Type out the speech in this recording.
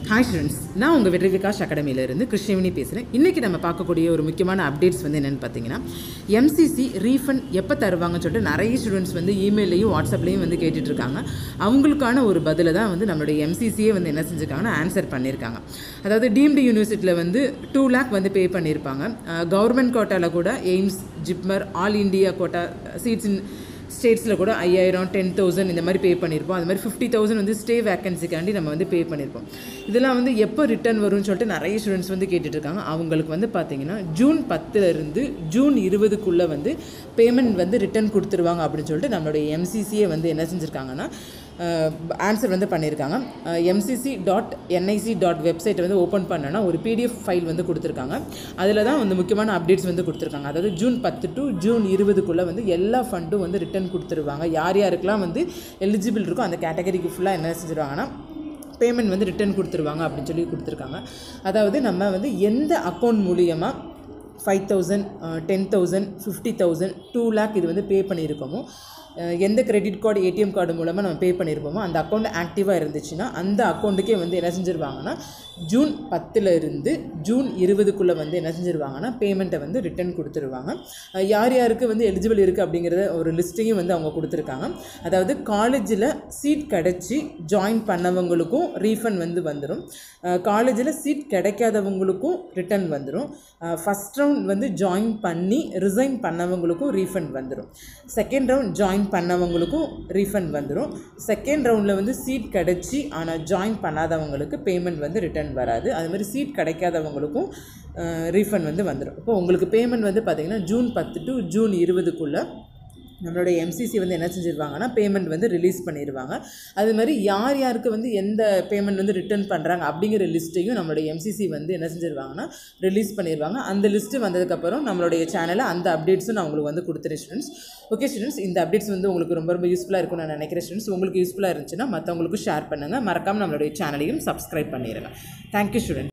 hi students நான் உங்கள் வெற்றி விகாஷ் அகாடமியிலேருந்து கிருஷ்ணவேணி பேசுகிறேன் இன்றைக்கி நம்ம பார்க்கக்கூடிய ஒரு முக்கியமான அப்டேட்ஸ் வந்து என்னென்னு பார்த்தீங்கன்னா எம்சிசி ரீஃபண்ட் எப்போ தருவாங்கன்னு சொல்லிட்டு நிறைய ஸ்டூடெண்ட்ஸ் வந்து இமெயிலையும் வாட்ஸ்அப்லேயும் வந்து கேட்டுட்டு இருக்காங்க அவங்களுக்கான ஒரு பதிலை தான் வந்து நம்மளுடைய எம்சிசியே வந்து என்ன செஞ்சுருக்காங்கன்னா ஆன்சர் பண்ணியிருக்காங்க அதாவது டீம்டு யூனிவர்சிட்டியில் வந்து டூ லேக் வந்து பே பண்ணியிருப்பாங்க கவர்மெண்ட் கோட்டாவில் கூட AIIMS JIPMER all India quota seats in ஸ்டேட்ஸில் கூட ஐயாயிரம் டென் தௌசண்ட் இந்த மாதிரி பே பண்ணியிருப்போம் அது மாதிரி ஃபிஃப்டி தௌசண்ட் வந்து ஸ்டே வேக்கன்சிக்காண்டி நம்ம வந்து பே பண்ணியிருப்போம் இதெல்லாம் வந்து எப்போ ரிட்டர்ன் வரும்னு சொல்லிட்டு நிறைய ஸ்டூடெண்ட்ஸ் வந்து கேட்டுட்டு இருக்காங்க அவங்களுக்கு வந்து பார்த்தீங்கன்னா ஜூன் பத்துலேருந்து ஜூன் இருபதுக்குள்ளே வந்து பேமெண்ட் வந்து ரிட்டர்ன் கொடுத்துருவாங்க அப்படின்னு சொல்லிட்டு நம்மளுடைய எம்சிசியை வந்து என்ன செஞ்சுருக்காங்கன்னா ஆன்சர் வந்து பண்ணியிருக்காங்க எம்சிசி டாட் என்ஐசி டாட் வெப்சைட்டை வந்து ஓப்பன் பண்ணனா ஒரு பிடிஎஃப் ஃபைல் வந்து கொடுத்துருக்காங்க அதில் தான் வந்து முக்கியமான அப்டேட்ஸ் வந்து கொடுத்துருக்காங்க அதாவது ஜூன் பத்து டு ஜூன் இருபதுக்குள்ளே வந்து எல்லா ஃபண்டும் வந்து ரிட்டர்ன் கொடுத்துருவாங்க யார் யாருக்கெல்லாம் வந்து எலிஜிபிள் இருக்கோ அந்த கேட்டகரிக்கு ஃபுல்லாக என்ன செஞ்சுருவாங்கன்னா பேமெண்ட் வந்து ரிட்டர்ன் கொடுத்துருவாங்க அப்படின்னு சொல்லி கொடுத்துருக்காங்க அதாவது நம்ம வந்து எந்த அக்கௌண்ட் மூலியமாக five thousand ten thousand fifty thousand two lakh இது வந்து பே பண்ணியிருக்கோமோ அஹ் எந்த கிரெடிட் கார்டு ஏடிஎம் கார்டு மூலமாக நம்ம பே பண்ணியிருப்போமோ அந்த அக்கௌண்ட் ஆக்டிவாக இருந்துச்சுன்னா அந்த அக்கௌண்ட்டுக்கே வந்து என்ன செஞ்சுருவாங்கன்னா ஜூன் பத்தில் இருந்து ஜூன் இருபதுக்குள்ளே வந்து என்ன செஞ்சுருவாங்கன்னா பேமெண்ட்டை வந்து ரிட்டர்ன் கொடுத்துருவாங்க அஹ் யார் யாருக்கு வந்து எலிஜிபிள் இருக்குது அப்படிங்கிறத ஒரு லிஸ்ட்டையும் வந்து அவங்க கொடுத்துருக்காங்க அதாவது காலேஜில் சீட் கிடச்சி ஜாயின் பண்ணவங்களுக்கும் ரீஃபண்ட் வந்து வந்துடும் காலேஜில் சீட் கிடைக்காதவங்களுக்கும் ரிட்டர்ன் வந்துடும் ஃபஸ்ட் ரவுண்ட் வந்து ஜாயின் பண்ணி ரிசைன் பண்ணவங்களுக்கும் ரீஃபண்ட் வந்துடும் செகண்ட் ரவுண்ட் ஜாயின் பண்ணவங்களுக்கும் ரீஃபண்ட் வந்துடும் செகண்ட் ரவுண்டில் வந்து சீட் கிடச்சி ஆனால் ஜாயின் பண்ணாதவங்களுக்கு பேமெண்ட் வந்து ரிட்டர்ன் வராது அது மாதிரி சீட் கிடைக்காதவங்களுக்கும் ரீஃபண்ட் வந்து வந்துடும் இப்போ உங்களுக்கு பேமெண்ட் வந்து பார்த்திங்கன்னா ஜூன் பத்து டு ஜூன் இருபதுக்குள்ளே நம்மளுடைய எம்சிசி வந்து என்ன செஞ்சுருவாங்கன்னா பேமெண்ட் வந்து ரிலீஸ் பண்ணிடுவாங்க அது மாதிரி யார் யாருக்கு வந்து எந்த பேமெண்ட் வந்து ரிட்டர்ன் பண்ணுறாங்க அப்படிங்கிற லிஸ்ட்டையும் நம்மளுடைய எம்சிசி வந்து என்ன செஞ்சுருவாங்கன்னா ரிலீஸ் பண்ணிடுவாங்க அந்த லிஸ்ட்டு வந்ததுக்கப்புறம் நம்மளுடைய சேனலில் அந்த அப்டேட்ஸும் நான் உங்களுக்கு வந்து கொடுத்துறேன் ஸ்டூடெண்ட்ஸ் ஓகே ஸ்டூடெண்ட்ஸ் இந்த அப்டேட்ஸ் வந்து உங்களுக்கு ரொம்ப ரொம்ப யூஸ்ஃபுல்லாக இருக்கும்னு நான் நினைக்கிறேன் ஸ்டூடெண்ட்ஸ் உங்களுக்கு யூஸ்ஃபுல்லாக இருந்துச்சுன்னா மற்றவங்களுக்கும் ஷேர் பண்ணுங்கள் மறக்காமல் நம்மளுடைய சேனலையும் சப்ஸ்கிரைப் பண்ணிடுங்க தேங்க்யூ ஸ்டூடெண்ட்